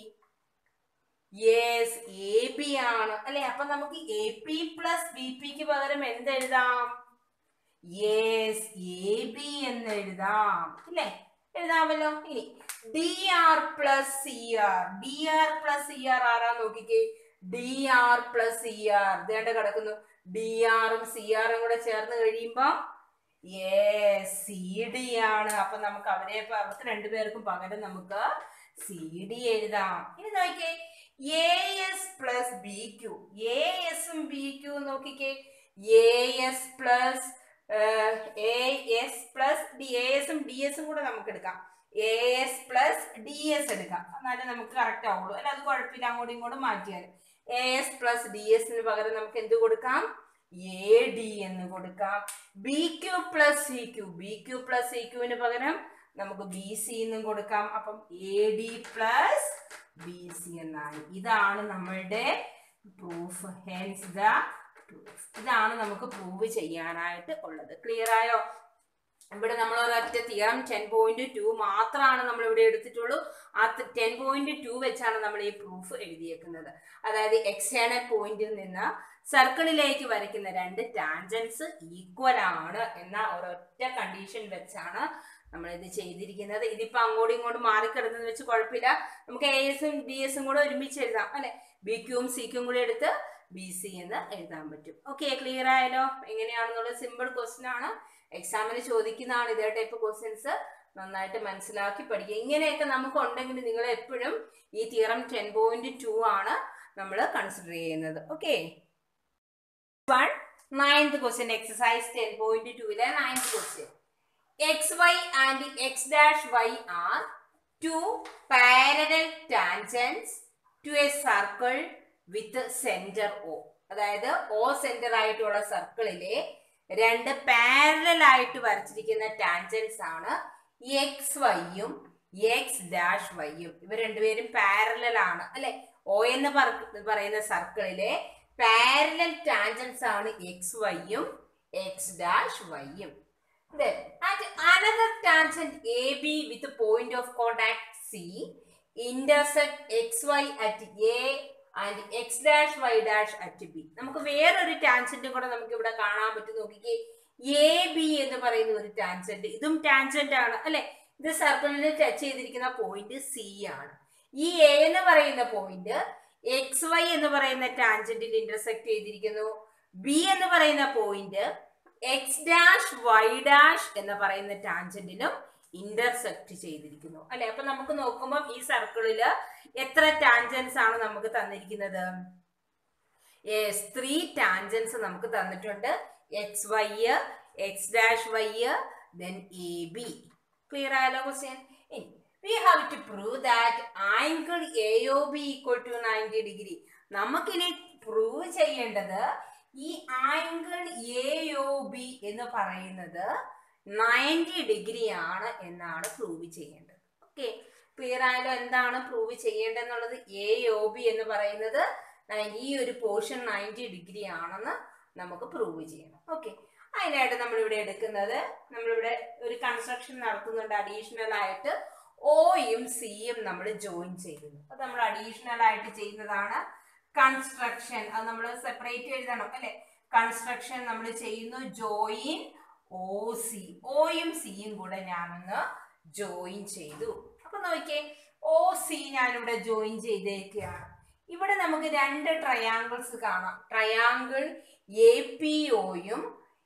A: yes A B ആണ് അല്ലെ അപ്പൊ നമുക്ക് എ പി പ്ലസ് ബി പിക്ക് പകരം എന്തെഴുതാം യെസ് എ ബി എന്ന് എഴുതാം ഇല്ലേ എഴുതാമല്ലോ ഇനി D R plus C R D R plus C R ആരാ നോക്കിക്കേ D R plus C R ഇതേണ്ട കിടക്കുന്നു ഡി ആറും സി ആറും കൂടെ ചേർന്ന് കഴിയുമ്പോ സി ഡി ആണ് അപ്പൊ നമുക്ക് അവരെ അവർക്ക് രണ്ടുപേർക്കും പകരം നമുക്ക് സി ഡി എഴുതാം ഇനി നോക്കിയേ A S plus B Q A എസും ബി ക്യു നോക്കിക്കേ A S plus A S plus D A എസും ഡി എസും കൂടെ നമുക്ക് എടുക്കാം A S plus D S എടുക്കാം എന്നാലേ നമുക്ക് കറക്റ്റ് ആവുള്ളൂ അല്ല അത് കുഴപ്പമില്ല അങ്ങോട്ടും ഇങ്ങോട്ടും മാറ്റിയാൽ എ എസ് പ്ലസ് ഡി എസിന് പകരം നമുക്ക് എന്ത് കൊടുക്കാം എ ഡി എന്ന് കൊടുക്കാം B Q plus C Q B Q plus C ക്യുവിന് പകരം നമുക്ക് ബി സി എന്നും കൊടുക്കാം അപ്പം A D plus B C എന്നാണ് ഇതാണ് നമ്മളുടെ പ്രൂഫ് ഹെൻസ് ദ പ്രൂഫ് ഇതാണ് നമുക്ക് പ്രൂവ് ചെയ്യാനായിട്ട് ഉള്ളത് ക്ലിയർ ആയോ ഇവിടെ നമ്മൾ ഒരൊറ്റ തിയറം ടെൻ പോയിന്റ് ടു മാത്രമാണ് നമ്മൾ ഇവിടെ എടുത്തിട്ടുള്ളൂ ആ ടെൻ പോയിന്റ് ടു വെച്ചാണ് നമ്മൾ ഈ പ്രൂഫ് എഴുതിയേക്കുന്നത് അതായത് എക്സ്റ്റേണൽ പോയിന്റിൽ നിന്ന് സർക്കിളിലേക്ക് വരയ്ക്കുന്ന രണ്ട് ടാൻജൻസ് ഈക്വൽ ആണ് എന്ന ഒരൊറ്റ കണ്ടീഷൻ വെച്ചാണ് നമ്മൾ ഇത് ചെയ്തിരിക്കുന്നത് ഇതിപ്പോ അങ്ങോട്ടും ഇങ്ങോട്ടും മാറിക്കിടന്നെന്ന് വെച്ച് കുഴപ്പമില്ല നമുക്ക് എ എസും ബി എസും കൂടെ ഒരുമിച്ച് എഴുതാം അല്ലെ ബി ക്യൂവും സി ക്യൂവും കൂടെ എടുത്ത് ബി സി എന്ന് എഴുതാൻ പറ്റും ഓക്കെ ക്ലിയർ ആയല്ലോ എങ്ങനെയാണെന്നുള്ള സിമ്പിൾ ക്വസ്റ്റ്യൻ ആണ് എക്സാമിന് ചോദിക്കുന്നതാണ് ഇതേ ടൈപ്പ് ക്വസ്റ്റ്യൻസ് നന്നായിട്ട് മനസ്സിലാക്കി പഠിക്കുക ഇങ്ങനെയൊക്കെ നമുക്ക് ഉണ്ടെങ്കിൽ നിങ്ങൾ എപ്പോഴും ഈ തിയറം ടെൻ പോയിന്റ് ടു ആണ് നമ്മൾ കൺസിഡർ ചെയ്യുന്നത് okay one ninth question exercise ten point ടുവിലെ ninth question X Y and X dash Y are two parallel tangents to a circle with centre O അതായത് ഒ സെന്റർ ആയിട്ടുള്ള സർക്കിളിലെ രണ്ട് parallel ആയിട്ട് വരച്ചിരിക്കുന്ന ടാൻജൻസ് ആണ് എക്സ് വൈയും എക്സ് ഡാഷ് വൈയും ഇവർ രണ്ടുപേരും പാരലൽ ആണ് അല്ലെ ഒ എന്ന് പറയുന്ന സർക്കിളിലെ പാരലൽ ടാൻജൻസ് ആണ് എക്സ് വൈയും എക്സ് ഡാഷ് വൈയും Then, at another tangent AB with a point of contact C intersect XY at A and X dash Y dash at B. നമുക്ക് വേറൊരു ടാൻജന്റും കൂടെ നമുക്ക് ഇവിടെ കാണാൻ പറ്റും നോക്കിക്കേ എ ബി എന്ന് പറയുന്ന ഒരു ടാൻജന്റ് ഇതും ടാൻജന്റ് ആണ് അല്ലെ ഇത് സർക്കിളിൽ ടച്ച് ചെയ്തിരിക്കുന്ന പോയിന്റ് സി ആണ് ഈ എ എന്ന് പറയുന്ന പോയിന്റ് എക്സ് വൈ എന്ന് പറയുന്ന ടാൻജന്റിൽ ഇന്റർസെക്ട് ചെയ്തിരിക്കുന്നു ബി എന്ന് പറയുന്ന point X dash Y dash എന്ന് പറയുന്ന ടാൻജന്റിലും ഇന്റർസെക്ട് ചെയ്തിരിക്കുന്നു അല്ലെ അപ്പൊ നമുക്ക് നോക്കുമ്പോൾ ഈ സർക്കിളില് എത്ര ടാൻജൻസ് ആണ് നമുക്ക് തന്നിരിക്കുന്നത് യെസ് ത്രീ ടാൻജൻസ് നമുക്ക് തന്നിട്ടുണ്ട് X Y X dash Y then A B clear ആയാലോ question we have to prove that angle A O B equal to ninety degree നമുക്കിനി പ്രൂവ് ചെയ്യേണ്ടത് ഈ ആംഗിൾ എ ഒ ബി എന്ന് പറയുന്നത് ninety degree ആണ് എന്നാണ് പ്രൂവ് ചെയ്യേണ്ടത് okay clear ആയാലോ എന്താണ് പ്രൂവ് ചെയ്യേണ്ടതെന്നുള്ളത് എ ഒ ബി എന്ന് പറയുന്നത് നയൻ- ഈ ഒരു പോർഷൻ നയൻറ്റി ഡിഗ്രി ആണെന്ന് നമുക്ക് പ്രൂവ് ചെയ്യണം ഓക്കെ അതിനായിട്ട് നമ്മളിവിടെ എടുക്കുന്നത് നമ്മളിവിടെ ഒരു കൺസ്ട്രക്ഷൻ നടത്തുന്നുണ്ട് അഡീഷണൽ ആയിട്ട് ഓയും സിയും നമ്മൾ ജോയിൻ ചെയ്യുന്നു അത് നമ്മൾ അഡീഷണൽ ആയിട്ട് ചെയ്യുന്നതാണ് കൺസ്ട്രക്ഷൻ അത് നമ്മൾ സെപ്പറേറ്റ് എഴുതണം അല്ലെ കൺസ്ട്രക്ഷൻ നമ്മൾ ചെയ്യുന്നു ജോയിൻ ഒ സി ഓയും സിയും കൂടെ ഞാനൊന്ന് ജോയിൻ ചെയ്തു അപ്പൊ നോക്കിയേ ഒ സി ഞാനിവിടെ ജോയിൻ ചെയ്തേക്കുകയാണ് ഇവിടെ നമുക്ക് രണ്ട് ട്രയാങ്കിൾസ് കാണാം ട്രയാങ്കിൾ എ പി ഒയും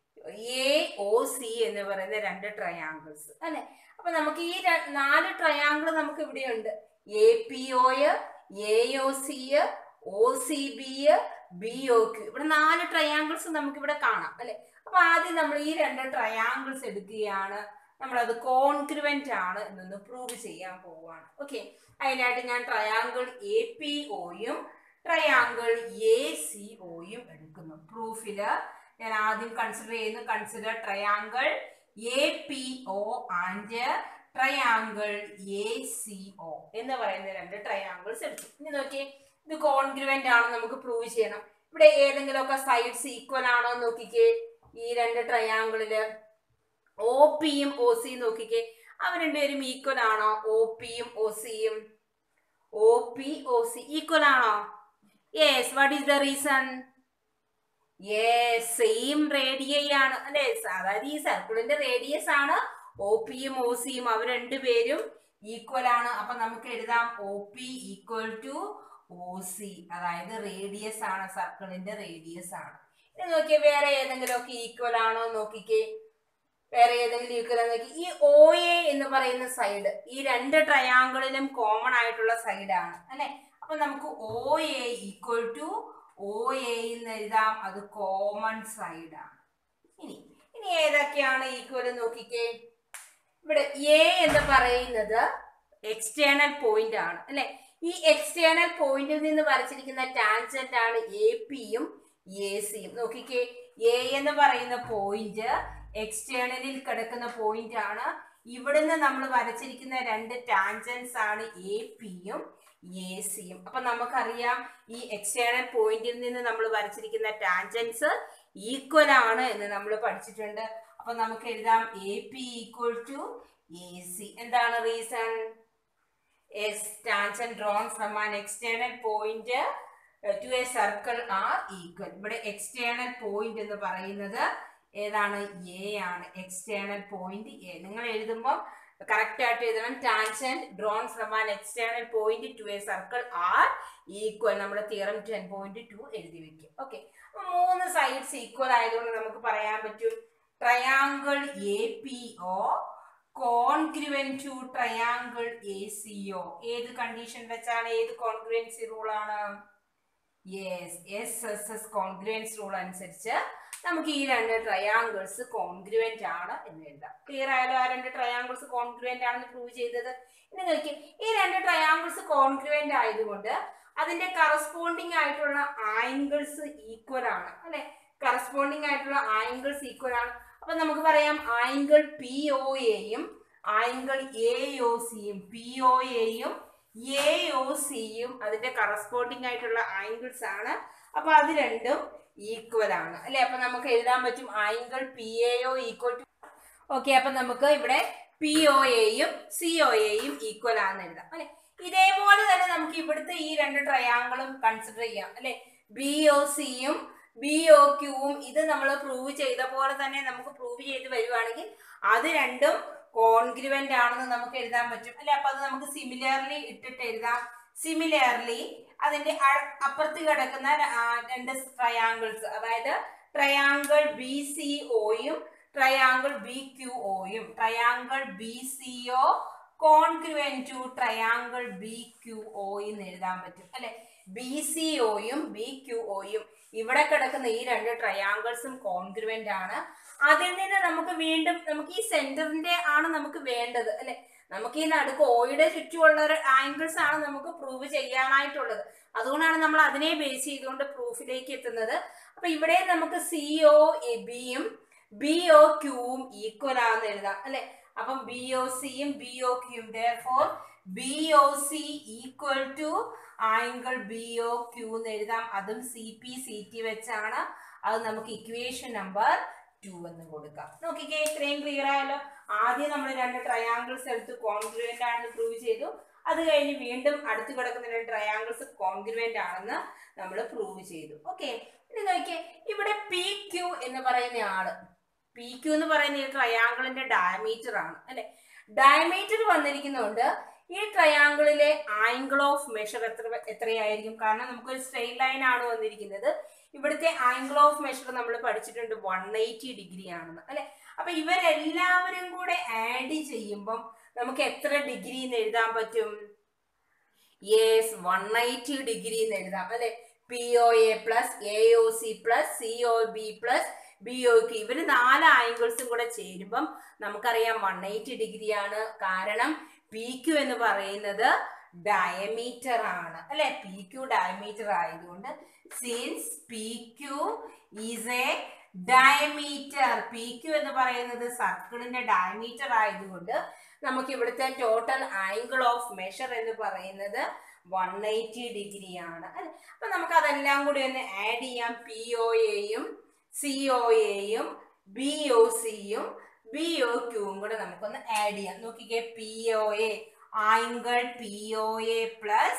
A: എ ഒ സി എന്ന് പറയുന്ന രണ്ട് ട്രയാങ്കിൾസ് അല്ലെ അപ്പൊ നമുക്ക് ഈ ര- നാല് ട്രയാങ്കിൾ നമുക്ക് ഇവിടെയുണ്ട് A P O A O C O C B B O Q ഇവിടെ നാല് ട്രയാങ്കിൾസ് നമുക്ക് ഇവിടെ കാണാം അല്ലെ അപ്പൊ ആദ്യം നമ്മൾ ഈ രണ്ട് ട്രയാങ്കിൾസ് എടുക്കുകയാണ് നമ്മളത് കോൺഗ്രുവന്റ് ആണ് എന്നൊന്ന് പ്രൂവ് ചെയ്യാൻ പോവുകയാണ് ഓക്കെ അതിനായിട്ട് ഞാൻ ട്രയാങ്കിൾ എ പി ഒയും ട്രയാങ്കിൾ എ സി ഒയും എടുക്കുന്നു പ്രൂഫില് ഞാൻ ആദ്യം കൺസിഡർ ചെയ്യുന്നു consider triangle A P O and triangle A C O എന്ന് പറയുന്ന രണ്ട് ട്രയാങ്കിൾസ് എടുത്തു ഇനി നോക്കിയേ ഇത് കോൺഗ്രുവന്റ് ആണെന്ന് നമുക്ക് പ്രൂവ് ചെയ്യണം ഇവിടെ ഏതെങ്കിലുമൊക്കെ സൈഡ്സ് ഈക്വൽ ആണോ എന്ന് നോക്കിക്കേ ഈ രണ്ട് ട്രയാങ്കിളില് ഒ പിയും ഒ സിയും നോക്കിക്കേ അവർ രണ്ടുപേരും ഈക്വൽ ആണോ ഒ പിയും ഒ സിയും O P O C equal ആണോ yes what is the reason yes same radii ആണ് അല്ലെ അതായത് ഈ സർക്കിളിന്റെ റേഡിയസ് ആണ് ഒ പിയും ഒ സിയും അവർ രണ്ടുപേരും ഈക്വൽ ആണ് അപ്പൊ നമുക്ക് എഴുതാം O P equal to O C അതായത് റേഡിയസ് ആണ് സർക്കിളിന്റെ റേഡിയസ് ആണ് ഇനി നോക്കിയേ വേറെ ഏതെങ്കിലും ഒക്കെ ഈക്വൽ ആണോ എന്ന് നോക്കിക്കേ വേറെ ഏതെങ്കിലും ഈക്വൽ നോക്കി ഈ ഒ എ എന്ന് പറയുന്ന സൈഡ് ഈ രണ്ട് ട്രയാങ്കിളിലും കോമൺ ആയിട്ടുള്ള സൈഡാണ് അല്ലെ അപ്പൊ നമുക്ക് O A equal to O എയിൽ നിന്ന് എഴുതാം അത് കോമൺ സൈഡാണ് ഇനി ഇനി ഏതൊക്കെയാണ് ഈക്വൽ നോക്കിക്കേ ഇവിടെ എ എന്ന് പറയുന്നത് എക്സ്റ്റേണൽ പോയിന്റ് ആണ് അല്ലെ ഈ എക്സ്റ്റേണൽ പോയിന്റിൽ നിന്ന് വരച്ചിരിക്കുന്ന ടാൻജന്റ് ആണ് എ പിയും എ സിയും നോക്കിക്കേ എ എന്ന് പറയുന്ന പോയിന്റ് എക്സ്റ്റേണലിൽ കിടക്കുന്ന പോയിന്റ് ആണ് ഇവിടുന്ന് നമ്മൾ വരച്ചിരിക്കുന്ന രണ്ട് ടാൻജൻസ് ആണ് എ പിയും എ സിയും അപ്പൊ നമുക്കറിയാം ഈ എക്സ്റ്റേണൽ പോയിന്റിൽ നിന്ന് നമ്മൾ വരച്ചിരിക്കുന്ന ടാൻജൻസ് ഈക്വൽ ആണ് എന്ന് നമ്മൾ പഠിച്ചിട്ടുണ്ട് അപ്പൊ നമുക്ക് എഴുതാം A P equal to A C എന്താണ് reason as tangent drawn from an external point to a circle are equal ഇവിടെ എക്സ്റ്റേണൽ പോയിന്റ് എന്ന് പറയുന്നത് ഏതാണ് എ ആണ് എക്സ്റ്റേണൽ പോയിന്റ് എ നിങ്ങൾ എഴുതുമ്പോൾ കറക്റ്റ് ആയിട്ട് എഴുതണം tangent drawn from an external point to a circle are equal നമ്മുടെ തിയറം ടെൻ പോയിന്റ് ടു എഴുതി വെക്കും ഓക്കെ മൂന്ന് സൈഡ്സ് ഈക്വൽ ആയതുകൊണ്ട് നമുക്ക് പറയാൻ പറ്റും triangle A P O congruent to triangle A C O ഏത് കണ്ടീഷൻ വെച്ചാണ് ഏത് കോൺഗ്രുവൻസി റൂൾ ആണ് yes S S S congruence rule അനുസരിച്ച് നമുക്ക് ഈ രണ്ട് ട്രയാങ്കിൾസ് കോൺഗ്രുവന്റ് ആണ് എന്ന് എഴുതാം ക്ലിയർ ആയാലും ആ രണ്ട് ട്രയാങ്കിൾസ് കോൺഗ്രുവന്റ് ആണെന്ന് പ്രൂവ് ചെയ്തത് ഇനി നോക്കി ഈ രണ്ട് ട്രയാങ്കിൾസ് കോൺഗ്രുവന്റ് ആയതുകൊണ്ട് അതിന്റെ കറസ്പോണ്ടിങ് ആയിട്ടുള്ള ആംഗിൾസ് ഈക്വൽ ആണ് അല്ലെ കറസ്പോണ്ടിങ് ആയിട്ടുള്ള ആംഗിൾസ് ഈക്വൽ ആണ് അപ്പൊ നമുക്ക് പറയാം ആംഗിൾ പി ഒ എയും ആംഗിൾ എ ഒ സിയും പി ഒ എയും എ ഒ സിയും അതിന്റെ കറസ്പോണ്ടിങ് ആയിട്ടുള്ള ആംഗിൾസ് ആണ് അപ്പൊ അത് രണ്ടും ഈക്വൽ ആണ് അല്ലെ അപ്പൊ നമുക്ക് എഴുതാൻ പറ്റും angle P A O equal to okay അപ്പൊ നമുക്ക് ഇവിടെ പി ഒ എയും സി ഒ എയും ഈക്വൽ ആണെന്ന് എഴുതാം അല്ലെ ഇതേപോലെ തന്നെ നമുക്ക് ഇവിടുത്തെ ഈ രണ്ട് ട്രയാങ്കിളും കൺസിഡർ ചെയ്യാം അല്ലെ ബി ഒ സിയും ബി ഒ ക്യൂവും ഇത് നമ്മൾ പ്രൂവ് ചെയ്ത പോലെ തന്നെ നമുക്ക് പ്രൂവ് ചെയ്ത് വരുവാണെങ്കിൽ അത് രണ്ടും കോൺഗ്രുവന്റ് ആണെന്ന് നമുക്ക് എഴുതാൻ പറ്റും അല്ലെ അപ്പൊ അത് നമുക്ക് സിമിലർലി ഇട്ടിട്ട് എഴുതാം സിമിലർലി അതിന്റെ അ- അപ്പുറത്ത് കിടക്കുന്ന ര- ആ, രണ്ട് ട്രയാങ്കിൾസ് അതായത് ട്രയാങ്കിൾ ബി സി ഒയും ട്രയാങ്കിൾ ബി ക്യു ഒയും triangle B C O congruent to triangle B Q O എന്ന് എഴുതാൻ പറ്റും അല്ലെ ബി സി ഒയും ബി ക്യു ഒയും ഇവിടെ കിടക്കുന്ന ഈ രണ്ട് ട്രയാങ്കിൾസും കോൺഗ്രുവന്റ് ആണ് അതിൽ നിന്ന് നമുക്ക് വീണ്ടും നമുക്ക് ഈ സെന്ററിന്റെ ആണ് നമുക്ക് വേണ്ടത് അല്ലെ നമുക്ക് ഈ നടുക്ക് ഓയുടെ ചുറ്റുമുള്ള ഒരു ആംഗിൾസ് ആണ് നമുക്ക് പ്രൂവ് ചെയ്യാനായിട്ടുള്ളത് അതുകൊണ്ടാണ് നമ്മൾ അതിനെ ബേസ് ചെയ്തുകൊണ്ട് പ്രൂഫിലേക്ക് എത്തുന്നത് അപ്പൊ ഇവിടെ നമുക്ക് സി ഒ ബിയും ബി ഒ ക്യൂവും ഈക്വൽ ആണെന്ന് എഴുതാം അല്ലെ അപ്പം ബി ഒ സിയും ബി ഒ ക്യൂയും for B O C equal to angle B O Q എന്ന് എഴുതാം അതും സി പി സി ടി വെച്ചാണ് അത് നമുക്ക് ഇക്വേഷൻ നമ്പർ ടു എന്ന് കൊടുക്കാം നോക്കിക്കേ ഇത്രയും ക്ലിയർ ആയല്ലോ ആദ്യം നമ്മൾ രണ്ട് ട്രയാങ്കിൾസ് എടുത്ത് കോൺഗ്രുവന്റ് ആണെന്ന് പ്രൂവ് ചെയ്തു അത് കഴിഞ്ഞ് വീണ്ടും അടുത്ത് കിടക്കുന്ന രണ്ട് ട്രയാങ്കിൾസ് കോൺഗ്രുവന്റ് ആണെന്ന് നമ്മൾ പ്രൂവ് ചെയ്തു ഓക്കെ ഇനി നോക്കിയേ ഇവിടെ പി ക്യു എന്ന് പറയുന്ന ആള് പി ക്യു എന്ന് പറയുന്ന ഈ ട്രയാങ്കിളിന്റെ ഡയമീറ്റർ ആണ് അല്ലെ ഡയമീറ്റർ വന്നിരിക്കുന്നതുകൊണ്ട് ഈ ട്രയാങ്കിളിലെ ആംഗിൾ ഓഫ് മെഷർ എത്ര എത്രയായിരിക്കും കാരണം നമുക്കൊരു സ്ട്രെയിറ്റ് ലൈൻ ആണ് വന്നിരിക്കുന്നത് ഇവിടുത്തെ ആംഗിൾ ഓഫ് മെഷർ നമ്മൾ പഠിച്ചിട്ടുണ്ട് വൺ എയ്റ്റി ഡിഗ്രി ആണെന്ന് അല്ലെ അപ്പൊ ഇവരെല്ലാവരും കൂടെ ആഡ് ചെയ്യുമ്പം നമുക്ക് എത്ര ഡിഗ്രി എന്ന് എഴുതാൻ പറ്റും യെസ് വൺ എയ്റ്റി ഡിഗ്രി എന്ന് എഴുതാം അല്ലെ P O A plus A O C plus C O B plus B O Q ഇവര് നാല് ആംഗിൾസും കൂടെ ചേരുമ്പം നമുക്കറിയാം വൺ എയ്റ്റി ഡിഗ്രി ആണ് കാരണം പി ക്യു എന്ന് പറയുന്നത് ഡയമീറ്റർ ആണ് അല്ലെ പി ക്യു ഡയമീറ്റർ ആയതുകൊണ്ട് since P Q is a diameter P Q എന്ന് പറയുന്നത് സർക്കിളിന്റെ ഡയമീറ്റർ ആയതുകൊണ്ട് നമുക്ക് ഇവിടുത്തെ ടോട്ടൽ ആംഗിൾ ഓഫ് മെഷർ എന്ന് പറയുന്നത് വൺ എയ്റ്റി ഡിഗ്രി ആണ് അല്ലെ അപ്പൊ നമുക്ക് അതെല്ലാം കൂടി ഒന്ന് ആഡ് ചെയ്യാം പി ഒ എയും സി ഒ എയും ബി ഒ സിയും ബി ഒ ക്യൂവും കൂടെ നമുക്കൊന്ന് ആഡ് ചെയ്യാം നോക്കിക്കേ P O A angle P O A plus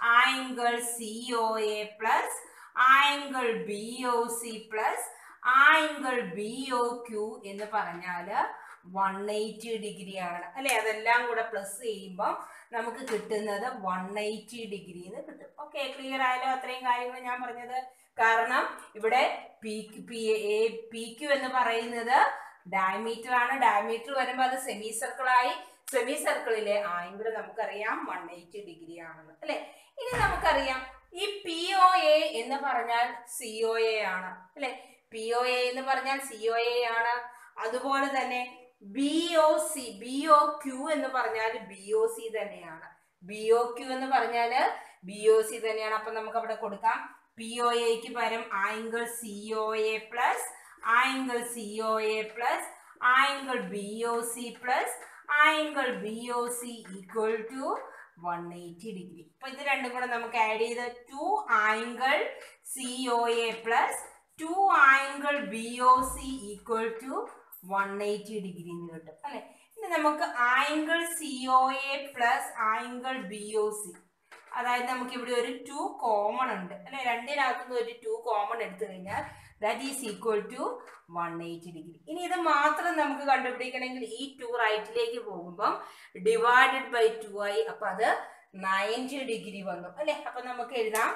A: angle C O A plus angle B O C plus angle B O Q എന്ന് പറഞ്ഞാല് വൺ എയ്റ്റി ഡിഗ്രി ആണ് അല്ലെ അതെല്ലാം കൂടെ പ്ലസ് ചെയ്യുമ്പോൾ നമുക്ക് കിട്ടുന്നത് വൺ എയ്റ്റി ഡിഗ്രി എന്ന് കിട്ടും ഓക്കെ ക്ലിയർ ആയാലോ അത്രയും കാര്യങ്ങൾ ഞാൻ പറഞ്ഞത് കാരണം ഇവിടെ P P A P Q എന്ന് പറയുന്നത് ഡയമീറ്റർ ആണ് ഡയമീറ്റർ വരുമ്പോൾ അത് സെമി സർക്കിളായി സെമി സർക്കിളിലെ ആംഗിൾ നമുക്കറിയാം വൺ എയ്റ്റി ഡിഗ്രി ആണെന്ന് അല്ലെ ഇനി നമുക്കറിയാം ഈ പി ഒ എ എന്ന് പറഞ്ഞാൽ സി ഒ എ ആണ് അല്ലെ പി ഒ എ എന്ന് പറഞ്ഞാൽ സി ഒ എ ആണ് അതുപോലെ തന്നെ B O C B O Q എന്ന് പറഞ്ഞാൽ ബി ഒ സി തന്നെയാണ് ബി ഒ ക്യു എന്ന് പറഞ്ഞാൽ ബി ഒ സി തന്നെയാണ് അപ്പൊ നമുക്ക് അവിടെ കൊടുക്കാം പി ഒ എക്ക് പകരം angle C O A plus angle C O A plus angle B O C plus angle B O C equal to one eighty degree അപ്പൊ ഇത് രണ്ടും കൂടെ നമുക്ക് ആഡ് ചെയ്ത് two angle C O A plus two angle B O C equal to one eighty degree എന്ന് കിട്ടും അല്ലെ ഇനി നമുക്ക് angle C O A plus angle B O C അതായത് നമുക്ക് ഇവിടെ ഒരു ടു കോമൺ ഉണ്ട് അല്ലെ രണ്ടിനകത്തുനിന്ന് ഒരു ടു കോമൺ എടുത്തു കഴിഞ്ഞാൽ that is equal to one eighty degree ഇനി ഇത് മാത്രം നമുക്ക് കണ്ടുപിടിക്കണമെങ്കിൽ ഈ ടു റൈറ്റിലേക്ക് പോകുമ്പം ഡിവൈഡഡ് ബൈ ടു ആയി അപ്പൊ അത് നയൻറ്റി ഡിഗ്രി വന്നു അല്ലെ അപ്പൊ നമുക്ക് എഴുതാം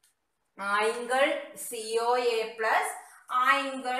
A: angle C O A plus angle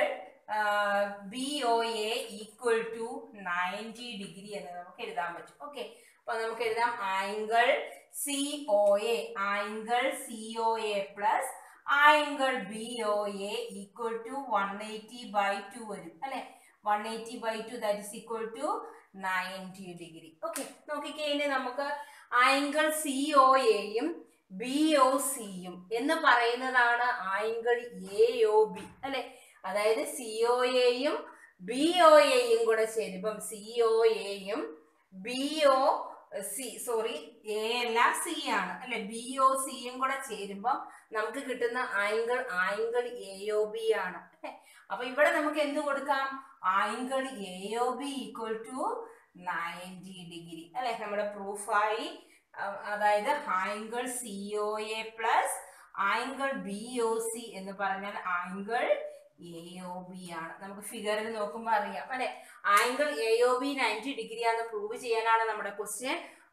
A: B O A equal to ninety degree എന്ന് നമുക്ക് എഴുതാൻ പറ്റും ഓക്കെ അപ്പൊ നമുക്ക് എഴുതാം angle C O A angle C O A plus angle B O A equal to one eighty by two വരും അല്ലെ one eighty by two that is equal to ninety degree okay നോക്കിക്കഴിഞ്ഞാൽ നമുക്ക് angle C O എയും B O സിയും എന്ന് പറയുന്നതാണ് angle A O B അല്ലെ അതായത് സി ഒ എയും ബി ഒ എയും കൂടെ ചേരുമ്പം സി ഒ എയും B O C sorry A അല്ല സി ആണ് അല്ലെ ബി ഒ സിയും കൂടെ ചേരുമ്പം നമുക്ക് കിട്ടുന്ന angle angle A O B ആണ് അല്ലെ അപ്പൊ ഇവിടെ നമുക്ക് എന്ത് കൊടുക്കാം angle A O B equal to ninety degree അല്ലെ നമ്മുടെ പ്രൂഫായി അതായത് angle C O A plus angle B O C എന്ന് പറഞ്ഞാൽ ആംഗിൾ എ ഒ ബി ആണ് നമുക്ക് ഫിഗറിൽ നോക്കുമ്പോൾ അറിയാം അല്ലെ angle A O B ninety degree ആണെന്ന് പ്രൂവ് ചെയ്യാനാണ് നമ്മുടെ ക്വസ്റ്റ്യൻ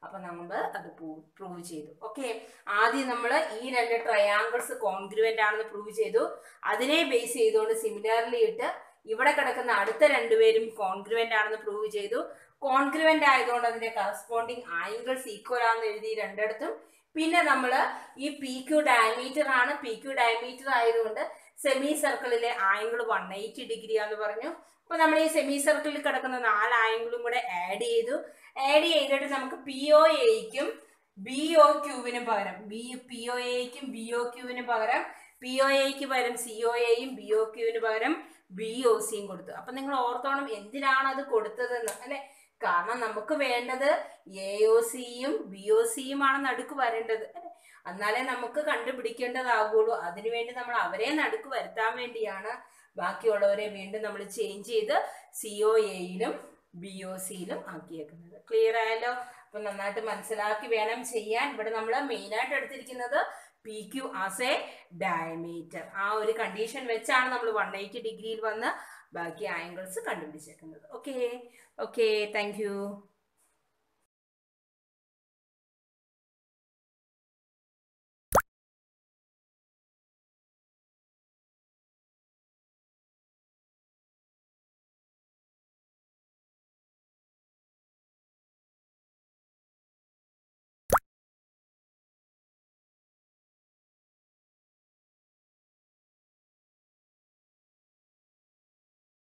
A: അപ്പൊ നമ്മൾ അത് പ്രൂവ് ചെയ്തു ഓക്കെ ആദ്യം നമ്മൾ ഈ രണ്ട് ട്രയാങ്കിൾസ് കോൺഗ്രുവന്റ് ആണെന്ന് പ്രൂവ് ചെയ്തു അതിനെ ബേസ് ചെയ്തുകൊണ്ട് സിമിലർലി ഇട്ട് ഇവിടെ കിടക്കുന്ന അടുത്ത രണ്ടുപേരും കോൺഗ്രുവന്റ് ആണെന്ന് പ്രൂവ് ചെയ്തു കോൺഗ്രുവന്റ് ആയതുകൊണ്ട് അതിന്റെ കറസ്പോണ്ടിങ് ആംഗിൾസ് ഈക്വൽ ആണെന്ന് എഴുതി രണ്ടിടത്തും പിന്നെ നമ്മൾ ഈ പി ക്യു ഡയമീറ്റർ ആണ് പി ക്യു ഡയമീറ്റർ ആയതുകൊണ്ട് സെമി സർക്കിളിലെ ആംഗിൾ വൺ എയ്റ്റി ഡിഗ്രി ആന്ന് പറഞ്ഞു അപ്പൊ നമ്മൾ ഈ സെമി സർക്കിളിൽ കിടക്കുന്ന നാല് ആംഗിളും കൂടെ ആഡ് ചെയ്തു ആഡ് ചെയ്തിട്ട് നമുക്ക് പി ഒ എയ്ക്കും ബി ഒ ക്യൂവിന് പകരം ബി പി ഒ എയ്ക്കും ബി ഒ ക്യൂവിന് പകരം പി ഒ എയ്ക്ക് പകരം സി ഒ എയും ബി ഒ ക്യൂവിന് പകരം ബി ഒ സിയും കൊടുത്തു അപ്പൊ നിങ്ങൾ ഓർത്തോണം എന്തിനാണ് അത് കൊടുത്തതെന്ന് അല്ലെ കാരണം നമുക്ക് വേണ്ടത് എ ഒ സിയും ബി ഒ സിയും ആണ് നടുക്ക് വരേണ്ടത് അല്ലെ എന്നാലേ നമുക്ക് കണ്ടുപിടിക്കേണ്ടതാകുള്ളൂ അതിനുവേണ്ടി നമ്മൾ അവരെ നടുക്ക് വരുത്താൻ വേണ്ടിയാണ് ബാക്കിയുള്ളവരെ വീണ്ടും നമ്മൾ ചേഞ്ച് ചെയ്ത് സി ഒ എയിലും ബി ഒ സിയിലും ആക്കിയേക്കുന്നത് ക്ലിയർ ആയല്ലോ അപ്പൊ നന്നായിട്ട് മനസ്സിലാക്കി വേണം ചെയ്യാൻ ഇവിടെ നമ്മൾ മെയിനായിട്ട് എടുത്തിരിക്കുന്നത് P Q as a diameter ആ ഒരു കണ്ടീഷൻ വെച്ചാണ് നമ്മൾ വൺ എയ്റ്റി ഡിഗ്രിയിൽ വന്ന് ബാക്കി ആംഗിൾസ് കണ്ടുപിടിച്ചേക്കുന്നത് ഓക്കെ ഓക്കെ താങ്ക് യു